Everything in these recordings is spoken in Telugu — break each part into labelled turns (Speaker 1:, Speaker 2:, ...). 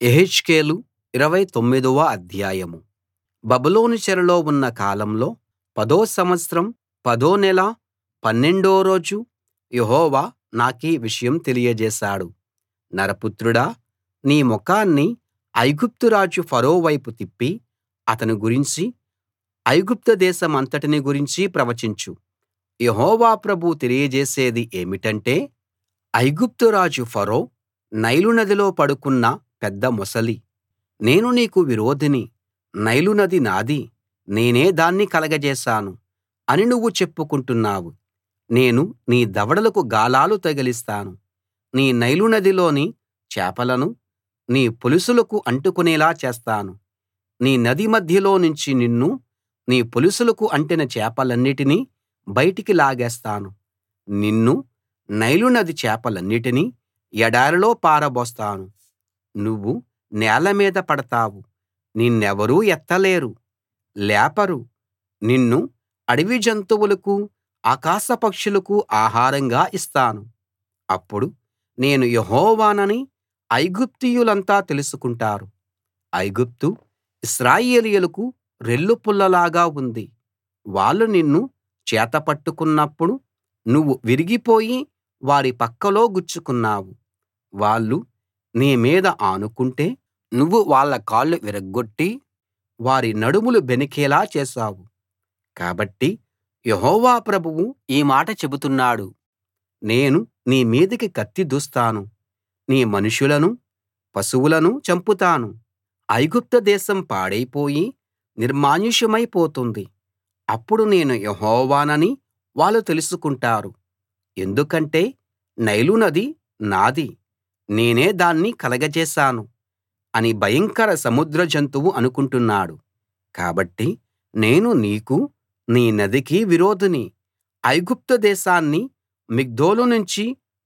Speaker 1: యెహెజ్కేలు ఇరవై తొమ్మిదవ అధ్యాయం బబులోను చెరలో ఉన్న కాలంలో పదో సంవత్సరం పదో నెల పన్నెండో రోజు యెహోవా నాకీ విషయం తెలియజేశాడు నరపుత్రుడా నీ ముఖాన్ని ఐగుప్తు రాజు ఫరో వైపు తిప్పి అతని గురించీ ఐగుప్తు దేశమంతటిని గురించీ ప్రవచించు యెహోవా ప్రభువు తెలియజేసేది ఏమిటంటే ఐగుప్తు రాజు ఫరో నైలు నదిలో పడుకున్న పెద్ద మొసలీ నేను నీకు విరోధిని నైలు నది నాది నేనే దాన్ని కలగజేశాను అని నువ్వు చెప్పుకుంటున్నావు నేను నీ దవడలకు గాలాలు తగిలిస్తాను నీ నైలు నదిలోని చేపలను నీ పొలుసులకు అంటుకునేలా చేస్తాను నీ నది మధ్యలో నుంచి నిన్నూ నీ పొలుసులకు అంటిన చేపలన్నిటినీ బయటికి లాగేస్తాను నిన్నూ నైలు నది చేపలన్నిటినీ ఎడారిలో పారబోస్తాను నువ్వు నేల మీద పడతావు నిన్నెవరూ ఎత్తలేరు లేపరు నిన్ను అడవి జంతువులకూ ఆకాశ పక్షులకూ ఆహారంగా ఇస్తాను అప్పుడు నేను యెహోవానని ఐగుప్తీయులంతా తెలుసుకుంటారు ఐగుప్తు ఇశ్రాయేలీయులకు రెల్లుపుల్లలాగా ఉంది వాళ్ళు నిన్ను చేతపట్టుకున్నప్పుడు నువ్వు విరిగిపోయి వారి పక్కలో గుచ్చుకున్నావు వాళ్ళు నీ మీద ఆనుకుంటే నువ్వు వాళ్ళ కాళ్ళు విరగ్గొట్టి వారి నడుములు బెణికేలా చేశావు కాబట్టి యెహోవా ప్రభువు ఈ మాట చెబుతున్నాడు నేను నీ మీదికి కత్తి దూస్తాను నీ మనుషులనూ పశువులనూ చంపుతాను ఐగుప్తు దేశం పాడైపోయి నిర్మానుష్యమై పోతుంది అప్పుడు నేను యెహోవానని వాళ్ళు తెలుసుకుంటారు ఎందుకంటే నైలు నది నాది నేనే దాన్ని కలగజేశాను అని భయంకర సముద్ర జంతువు అనుకుంటున్నాడు కాబట్టి నేను నీకూ నీ నదికీ విరోధిని ఐగుప్తు దేశాన్ని మిగ్దోలు నుంచి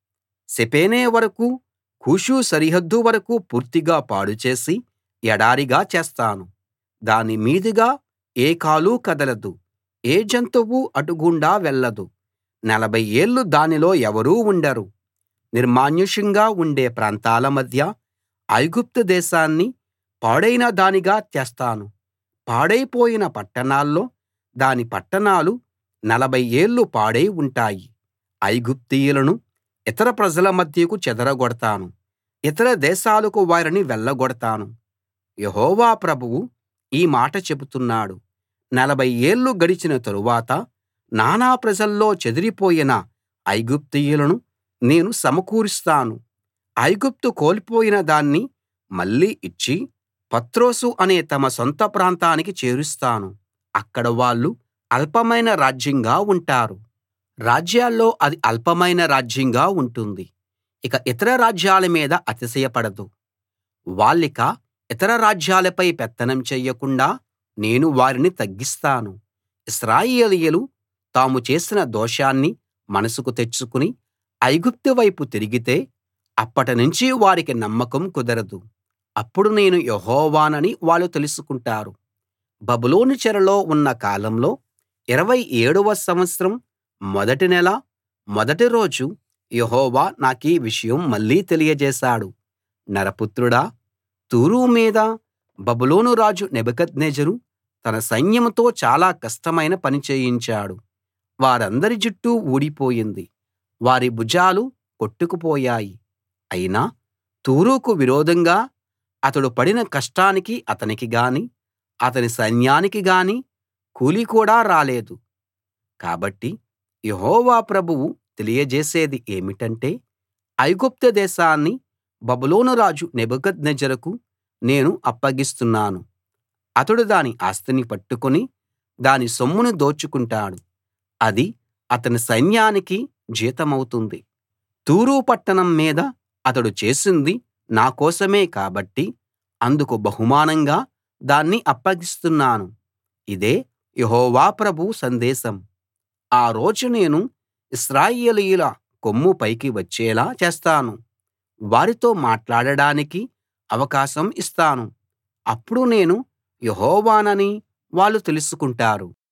Speaker 1: సెపెనే వరకూ కూషు సరిహద్దు వరకూ పూర్తిగా పాడుచేసి ఎడారిగా చేస్తాను దాని మీదుగా ఏ కాలూ కదలదు ఏ జంతువూ అటుగుండా వెళ్ళదు నలభై ఏళ్ళు దానిలో ఎవరూ ఉండరు నిర్మానుష్యంగా ఉండే ప్రాంతాల మధ్య ఐగుప్తు దేశాన్ని పాడైన దానిగా చేస్తాను పాడైపోయిన పట్టణాల్లో దాని పట్టణాలు నలభై ఏళ్ళు పాడై ఉంటాయి ఐగుప్తీయులను ఇతర ప్రజల మధ్యకు చెదరగొడతాను ఇతర దేశాలకు వారిని వెళ్ళగొడతాను యెహోవా ప్రభువు ఈ మాట చెబుతున్నాడు నలభై ఏళ్ళు గడిచిన తరువాత నానా ప్రజల్లో చెదిరిపోయిన ఐగుప్తీయులను నేను సమకూరుస్తాను ఐగుప్తు కోల్పోయిన దాన్ని మళ్ళీ ఇచ్చి పత్రోసు అనే తమ సొంత ప్రాంతానికి చేరుస్తాను అక్కడ వాళ్ళు అల్పమైన రాజ్యంగా ఉంటారు రాజ్యాల్లో అది అల్పమైన రాజ్యంగా ఉంటుంది ఇక ఇతర రాజ్యాల మీద అతిశయపడదు వాళ్ళిక ఇతర రాజ్యాలపై పెత్తనం చెయ్యకుండా నేను వారిని తగ్గిస్తాను ఇశ్రాయేలీయులు తాము చేసిన దోషాన్ని మనసుకు తెచ్చుకుని ఐగుప్తు వైపు తిరిగితే అప్పటినుంచి వారికి నమ్మకం కుదరదు అప్పుడు నేను యెహోవానని వాళ్ళు తెలుసుకుంటారు బబులోను చెరలో ఉన్న కాలంలో ఇరవై ఏడవ సంవత్సరం మొదటి నెల మొదటి రోజు యెహోవా నాకీ విషయం మళ్ళీ తెలియజేశాడు నరపుత్రుడా తూరు మీద బబులోను రాజు నెబుకద్నెజరు తన సైన్యంతో చాలా కష్టమైన పని చేయించాడు వారందరి జుట్టు ఊడిపోయింది వారి భుజాలు కొట్టుకుపోయాయి అయినా తూరుకు విరోధంగా అతడు పడిన కష్టానికి అతనికి గాని అతని సైన్యానికి గాని కూలి కూడా రాలేదు కాబట్టి యెహోవా ప్రభువు తెలియజేసేది ఏమిటంటే ఐగుప్తు దేశాన్ని బబులోను రాజు నెబుకద్నెజరుకు నేను అప్పగిస్తున్నాను అతడు దాని ఆస్తిని పట్టుకుని దాని సొమ్మును దోచుకుంటాడు అది అతని సైన్యానికి జీతమవుతుంది తూరు పట్టణం మీద అతడు చేసింది నా కోసమే కాబట్టి అందుకు బహుమానంగా దాన్ని అప్పగిస్తున్నాను ఇదే యెహోవా ప్రభువు సందేశం ఆ రోజు నేను ఇశ్రాయేలీయుల కొమ్ము పైకి వచ్చేలా చేస్తాను వారితో మాట్లాడడానికి అవకాశం ఇస్తాను అప్పుడు నేను యెహోవానని వాళ్ళు తెలుసుకుంటారు